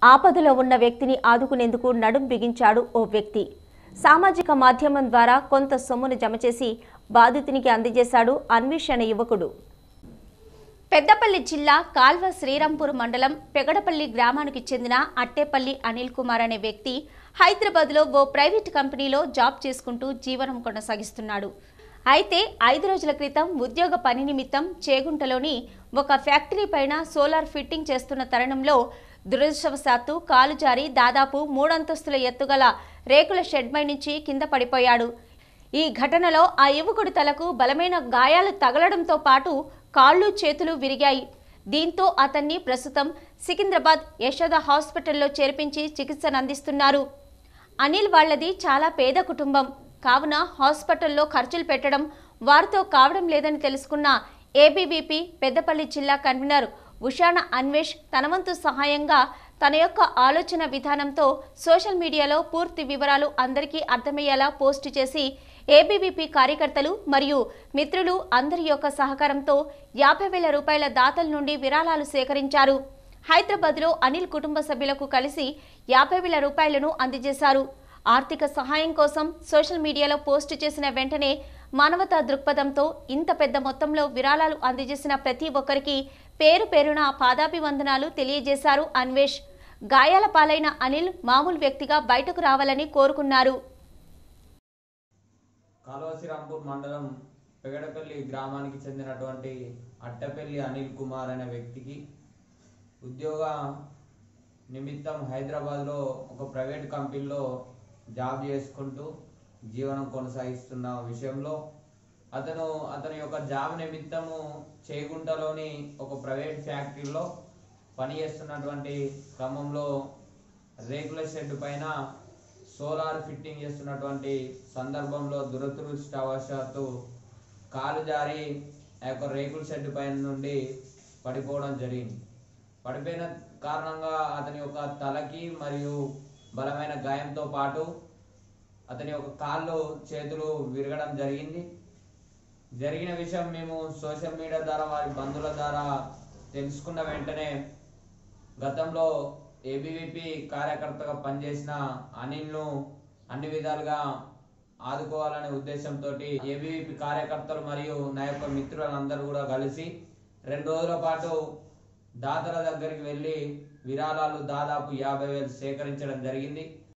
ఆపదలో ఉన్న వ్యక్తిని ఆదుకునేందుకు నడుం బిగించాడు ఓ వ్యక్తి సామాజిక మాధ్యమం ద్వారా కొంత సొమ్మును జమ చేసి బాధితునికి అందజేశాడు అన్వేష్ అనే యువకుడు పెద్దపల్లి జిల్లా కాల్వ శ్రీరాంపూర్ మండలం పెగడపల్లి గ్రామానికి చెందిన అట్టేపల్లి అనిల్ కుమార్ అనే వ్యక్తి హైదరాబాద్లో ఓ ప్రైవేట్ కంపెనీలో జాబ్ చేసుకుంటూ జీవనం కొనసాగిస్తున్నాడు అయితే ఐదు రోజుల క్రితం ఉద్యోగ పని నిమిత్తం చేగుంటలోని ఒక ఫ్యాక్టరీ పైన సోలార్ ఫిట్టింగ్ చేస్తున్న తరుణంలో దురదృష్టవశాత్తు కాలు జారి దాదాపు మూడంతస్తుల ఎత్తుగల రేకుల షెడ్మై నుంచి కింద పడిపోయాడు ఈ ఘటనలో ఆ యువకుడి తలకు బలమైన గాయాలు తగలడంతో పాటు కాళ్ళు చేతులు విరిగాయి దీంతో అతన్ని ప్రస్తుతం సికింద్రాబాద్ యశోద హాస్పిటల్లో చేర్పించి చికిత్సను అందిస్తున్నారు అనిల్ వాళ్ళది చాలా పేద కుటుంబం కావున హాస్పిటల్లో ఖర్చులు పెట్టడం వారితో కావడం లేదని తెలుసుకున్న ఏబీవీపీ పెద్దపల్లి జిల్లా కన్వీనర్ ఉషాన అన్వేష్ తన వంతు సహాయంగా తన యొక్క ఆలోచన విధానంతో సోషల్ మీడియాలో పూర్తి వివరాలు అందరికీ అర్థమయ్యేలా పోస్ట్ చేసి ఏబీవీపీ కార్యకర్తలు మరియు మిత్రులు అందరి యొక్క సహకారంతో యాభై వేల రూపాయల దాతల నుండి విరాళాలు సేకరించారు హైదరాబాద్లో అనిల్ కుటుంబ సభ్యులకు కలిసి యాభై వేల రూపాయలను అందజేశారు ఆర్థిక సహాయం కోసం సోషల్ మీడియాలో పోస్ట్ చేసిన వెంటనే మానవతా దృక్పథంతో ఇంత పెద్ద మొత్తంలో విరాళాలు అందజేసిన ప్రతి ఒక్కరికి పేరు పేరున పాదాభివందనాలు తెలియజేశారు అన్వేష్ గాయాల పాలైన అనిల్ మామూలు వ్యక్తిగా బయటకు రావాలని కోరుకున్నారు కాలువశ్రీరాంపూర్ మండలం పెగడపల్లి గ్రామానికి చెందినటువంటి అట్టపల్లి అనిల్ కుమార్ అనే వ్యక్తికి ఉద్యోగ నిమిత్తం హైదరాబాద్లో ఒక ప్రైవేట్ కంపెనీలో జాబ్ చేసుకుంటూ జీవనం కొనసాగిస్తున్న విషయంలో అతను అతని యొక్క జాబ్ నిమిత్తము చేగుంటలోని ఒక ప్రైవేట్ ఫ్యాక్టరీలో పనిచేస్తున్నటువంటి క్రమంలో రేకుల షెడ్ పైన సోలార్ ఫిట్టింగ్ చేస్తున్నటువంటి సందర్భంలో దురదృష్టవశాత్తు కాలు జారి ఆ యొక్క రేకుల షెడ్ పైన నుండి పడిపోవడం జరిగింది పడిపోయిన కారణంగా అతని యొక్క తలకి మరియు బలమైన గాయంతో పాటు అతని యొక్క కాళ్ళు చేతులు విరగడం జరిగింది జరిగిన విషయం మేము సోషల్ మీడియా ద్వారా వారి బంధువుల ద్వారా తెలుసుకున్న వెంటనే గతంలో ఏబీవీపీ కార్యకర్తగా పనిచేసిన అనిల్ను అన్ని విధాలుగా ఆదుకోవాలనే ఉద్దేశంతో ఏబీవీపీ కార్యకర్తలు మరియు నా యొక్క మిత్రులందరూ కూడా కలిసి రెండు రోజుల పాటు దాతల దగ్గరికి వెళ్ళి విరాళాలు దాదాపు యాభై వేలు సేకరించడం జరిగింది